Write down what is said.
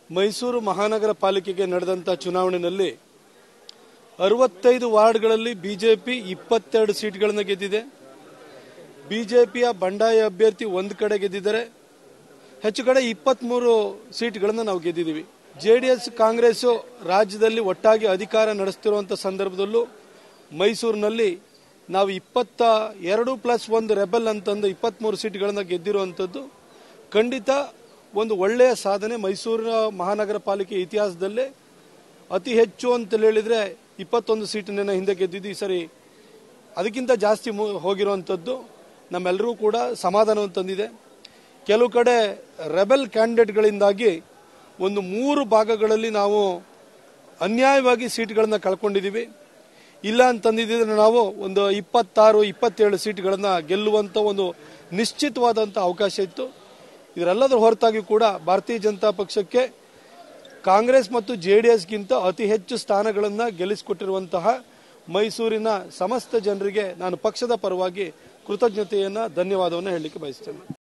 ಮೈಸೂರು ಮಹಾನಗರ ಪಾಲಿಕೆಗೆ ನಡೆದಂತ ಚುನಾವಣೆಯಲ್ಲಿ ಅರವತ್ತೈದು ವಾರ್ಡ್ಗಳಲ್ಲಿ ಬಿಜೆಪಿ ಇಪ್ಪತ್ತೆರಡು ಸೀಟ್ಗಳನ್ನು ಗೆದ್ದಿದೆ ಬಿಜೆಪಿಯ ಬಂಡಾಯ ಅಭ್ಯರ್ಥಿ ಒಂದು ಕಡೆ ಗೆದ್ದಿದ್ದಾರೆ ಹೆಚ್ಚು ಕಡೆ ಇಪ್ಪತ್ಮೂರು ಸೀಟ್ಗಳನ್ನು ನಾವು ಗೆದ್ದಿದ್ದೀವಿ ಜೆಡಿಎಸ್ ಕಾಂಗ್ರೆಸ್ ರಾಜ್ಯದಲ್ಲಿ ಒಟ್ಟಾಗಿ ಅಧಿಕಾರ ನಡೆಸ್ತಿರುವಂತ ಸಂದರ್ಭದಲ್ಲೂ ಮೈಸೂರಿನಲ್ಲಿ ನಾವು ಇಪ್ಪತ್ತ ಎರಡು ಪ್ಲಸ್ ಒಂದು ರೆಬಲ್ ಅಂತಂದು ಇಪ್ಪತ್ಮೂರು ಸೀಟ್ಗಳನ್ನು ಗೆದ್ದಿರುವಂಥದ್ದು ಖಂಡಿತ ಒಂದು ಒಳ್ಳೆಯ ಸಾಧನೆ ಮೈಸೂರಿನ ಮಹಾನಗರ ಪಾಲಿಕೆ ಇತಿಹಾಸದಲ್ಲೇ ಅತಿ ಹೆಚ್ಚು ಅಂತ ಹೇಳಿದ್ರೆ ಇಪ್ಪತ್ತೊಂದು ಸೀಟನ್ನ ಹಿಂದೆ ಗೆದ್ದಿದ್ದು ಈ ಸರಿ ಅದಕ್ಕಿಂತ ಜಾಸ್ತಿ ಮು- ಹೋಗಿರುವಂಥದ್ದು ನಮ್ಮೆಲ್ಲರೂ ಕೂಡ ಸಮಾಧಾನವನ್ನು ತಂದಿದೆ ಕೆಲವು ಕಡೆ ರೆಬೆಲ್ ಕ್ಯಾಂಡಿಡೇಟ್ಗಳಿಂದಾಗಿ ಒಂದು ಮೂರು ಭಾಗಗಳಲ್ಲಿ ನಾವು ಅನ್ಯಾಯವಾಗಿ ಸೀಟ್ಗಳನ್ನು ಕಳ್ಕೊಂಡಿದ್ದೀವಿ ಇಲ್ಲ ಅಂತಂದಿದ್ರೆ ನಾವು ಒಂದು ಇಪ್ಪತ್ತಾರು ಇಪ್ಪತ್ತೇಳು ಸೀಟ್ಗಳನ್ನು ಗೆಲ್ಲುವಂತ ಒಂದು ನಿಶ್ಚಿತವಾದಂಥ ಅವಕಾಶ ಇತ್ತು ಇದರೆಲ್ಲದರ ಹೊರತಾಗಿ ಕೂಡ ಭಾರತೀಯ ಜನತಾ ಪಕ್ಷಕ್ಕೆ ಕಾಂಗ್ರೆಸ್ ಮತ್ತು ಜೆಡಿಎಸ್ಗಿಂತ ಅತಿ ಹೆಚ್ಚು ಸ್ಥಾನಗಳನ್ನು ಗೆಲ್ಲಿಸಿಕೊಟ್ಟಿರುವಂತಹ ಮೈಸೂರಿನ ಸಮಸ್ತ ಜನರಿಗೆ ನಾನು ಪಕ್ಷದ ಪರವಾಗಿ ಕೃತಜ್ಞತೆಯನ್ನ ಧನ್ಯವಾದವನ್ನು ಹೇಳಲಿಕ್ಕೆ ಬಯಸ್ತೇನೆ